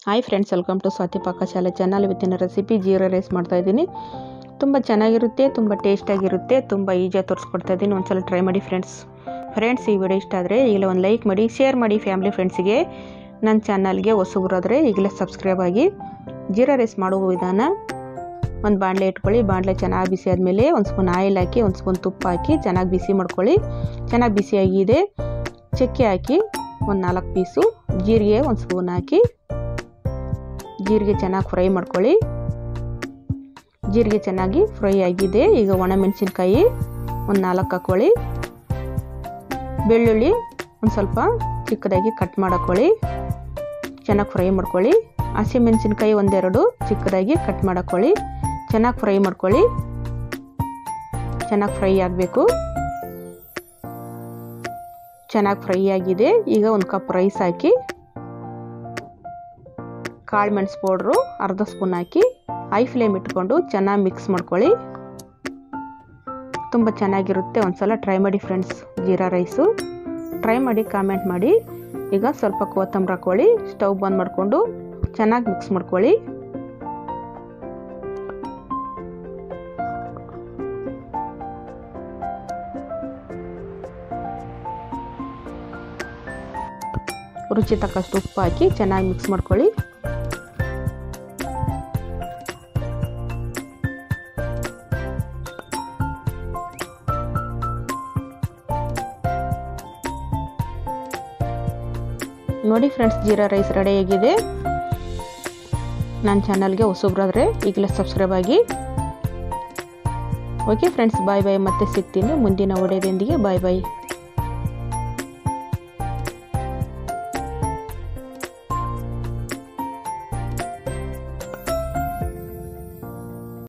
hi friends welcome to Swathi ಪಾಕಶಾಲೆ channel ಇವತ್ತಿನ recipe jeera rice ಮಾಡ್ತಾ ಇದ್ದೀನಿ ತುಂಬ ಚೆನ್ನಾಗಿರುತ್ತೆ ತುಂಬ ಟೇಸ್ಟಾಗಿರುತ್ತೆ ತುಂಬ ಈಜಿಯಾಗಿ ತೋರಿಸ್ಕೊಡ್ತಾ ಇದ್ದೀನಿ ಒಂದ್ಸಲ ಟ್ರೈ ಮಾಡಿ ಫ್ರೆಂಡ್ಸ್ ಫ್ರೆಂಡ್ಸ್ ಈ ವಿಡಿಯೋ ಇಷ್ಟ ಆದರೆ ಈಗಲೇ ಒಂದು ಲೈಕ್ ಮಾಡಿ ಶೇರ್ ಮಾಡಿ ಫ್ಯಾಮಿಲಿ ಫ್ರೆಂಡ್ಸಿಗೆ ನನ್ನ ಚಾನಲ್ಗೆ ಹೊಸಬರಾದರೆ ಈಗಲೇ ಸಬ್ಸ್ಕ್ರೈಬ್ ಆಗಿ ಜೀರಾ ರೈಸ್ ಮಾಡುವ ವಿಧಾನ ಒಂದು ಬಾಣಲೆ ಇಟ್ಕೊಳ್ಳಿ ಬಾಣಲೆ ಚೆನ್ನಾಗಿ ಬಿಸಿ ಆದಮೇಲೆ ಒಂದು ಸ್ಪೂನ್ ಆಯಿಲ್ ಹಾಕಿ ಒಂದು ಸ್ಪೂನ್ ತುಪ್ಪ ಹಾಕಿ ಚೆನ್ನಾಗಿ ಬಿಸಿ ಮಾಡ್ಕೊಳ್ಳಿ ಚೆನ್ನಾಗಿ ಬಿಸಿಯಾಗಿದೆ ಚಕ್ಕೆ ಹಾಕಿ ಒಂದು ನಾಲ್ಕು ಪೀಸು ಜೀರಿಗೆ ಒಂದು ಸ್ಪೂನ್ ಹಾಕಿ ಜೀರಿಗೆ ಚೆನ್ನಾಗಿ ಫ್ರೈ ಮಾಡ್ಕೊಳ್ಳಿ ಜೀರಿಗೆ ಚೆನ್ನಾಗಿ ಫ್ರೈ ಆಗಿದೆ ಈಗ ಒಣಮೆಣಸಿನ್ಕಾಯಿ ಒಂದು ನಾಲ್ಕು ಹಾಕ್ಕೊಳ್ಳಿ ಬೆಳ್ಳುಳ್ಳಿ ಒಂದು ಸ್ವಲ್ಪ ಚಿಕ್ಕದಾಗಿ ಕಟ್ ಮಾಡಕೊಳ್ಳಿ ಚೆನ್ನಾಗಿ ಫ್ರೈ ಮಾಡ್ಕೊಳ್ಳಿ ಹಸಿಮೆಣಸಿನ್ಕಾಯಿ ಒಂದೆರಡು ಚಿಕ್ಕದಾಗಿ ಕಟ್ ಮಾಡಕೊಳ್ಳಿ ಚೆನ್ನಾಗಿ ಫ್ರೈ ಮಾಡ್ಕೊಳ್ಳಿ ಚೆನ್ನಾಗಿ ಫ್ರೈ ಆಗಬೇಕು ಚೆನ್ನಾಗಿ ಫ್ರೈ ಆಗಿದೆ ಈಗ ಒಂದು ಕಪ್ ರೈಸ್ ಹಾಕಿ ಕಾಳು ಮೆಣಸು ಪೌಡ್ರು ಅರ್ಧ ಸ್ಪೂನ್ ಹಾಕಿ ಹೈ ಫ್ಲೇಮ್ ಇಟ್ಕೊಂಡು ಚೆನ್ನಾಗಿ ಮಿಕ್ಸ್ ಮಾಡ್ಕೊಳ್ಳಿ ತುಂಬ ಚೆನ್ನಾಗಿರುತ್ತೆ ಒಂದ್ಸಲ ಟ್ರೈ ಮಾಡಿ ಫ್ರೆಂಡ್ಸ್ ಜೀರಾ ರೈಸು ಟ್ರೈ ಮಾಡಿ ಕಾಮೆಂಟ್ ಮಾಡಿ ಈಗ ಸ್ವಲ್ಪ ಕೊತ್ತಂಬರಿ ಹಾಕ್ಕೊಳ್ಳಿ ಸ್ಟವ್ ಬಂದ್ ಮಾಡಿಕೊಂಡು ಚೆನ್ನಾಗಿ ಮಿಕ್ಸ್ ಮಾಡ್ಕೊಳ್ಳಿ ರುಚಿ ತಕ್ಕಷ್ಟು ಉಪ್ಪು ಹಾಕಿ ಚೆನ್ನಾಗಿ ಮಿಕ್ಸ್ ಮಾಡ್ಕೊಳ್ಳಿ ನೋಡಿ ಫ್ರೆಂಡ್ಸ್ ಜೀರಾ ರೈಸ್ ರೆಡಿ ಆಗಿದೆ ನನ್ನ ಚಾನಲ್ಗೆ ಹೊಸಬ್ರಾದರೆ ಈಗಲೇ ಸಬ್ಸ್ಕ್ರೈಬ್ ಆಗಿ ಓಕೆ ಫ್ರೆಂಡ್ಸ್ ಬಾಯ್ ಬಾಯ್ ಮತ್ತೆ ಸಿಗ್ತೀನಿ ಮುಂದಿನ ಒಡೆಯದೊಂದಿಗೆ ಬಾಯ್ ಬಾಯ್